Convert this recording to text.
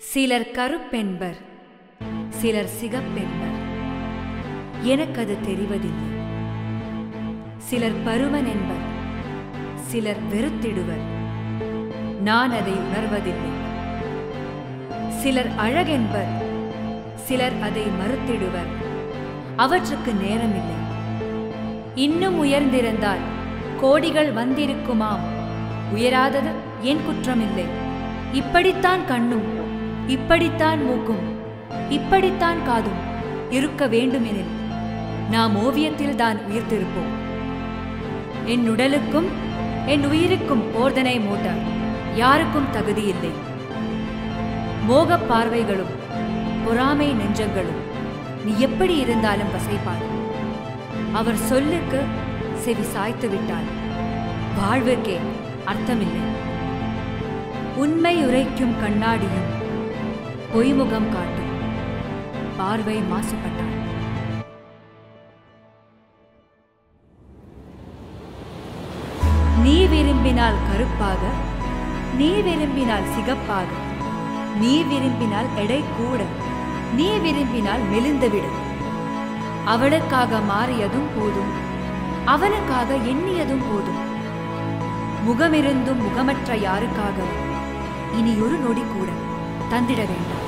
சிலர் கருப்பென்பர் சிலர் சிகப்பென்பர் எனக்கது தெரிவதில்லை சிலர் பருமன் என்பர் சிலர் வெறுத்திடுவர் நான் அதை உணர்வதில்லை சிலர் அழகென்பர் சிலர் அதை மறுத்திடுவர் அவற்றுக்கு நேரமில்லை இன்னும் உயர்ந்திருந்தால் கோடிகள் வந்திருக்குமாம் உயராதது என் குற்றமில்லை இப்படித்தான் கண்ணும் இப்படித்தான் மூக்கும் இப்படித்தான் காதும் இருக்க வேண்டுமெனில் நாம் ஓவியத்தில் தான் உயிர்த்திருப்போம் என் உடலுக்கும் என் உயிருக்கும் போர்தனை மூட்ட யாருக்கும் தகுதியில்லை மோகப் பார்வைகளும் பொறாமை நெஞ்சங்களும் நீ எப்படி இருந்தாலும் வசைப்பார் அவர் சொல்லுக்கு செவி சாய்த்து விட்டால் வாழ்வுக்கே அர்த்தமில்லை உண்மை உரைக்கும் கண்ணாடியும் பொய்முகம் காட்டும் பார்வை மாசுபட்டார் நீ விரும்பினால் கருப்பாக நீ விரும்பினால் சிகப்பாக நீ விரும்பினால் எடை கூட நீ விரும்பினால் மெலிந்துவிடு அவளுக்காக மாறியதும் போதும் அவனுக்காக எண்ணியதும் போதும் முகமிருந்தும் முகமற்ற யாருக்காக இனி ஒரு நொடி கூட தந்திட வேண்டாம்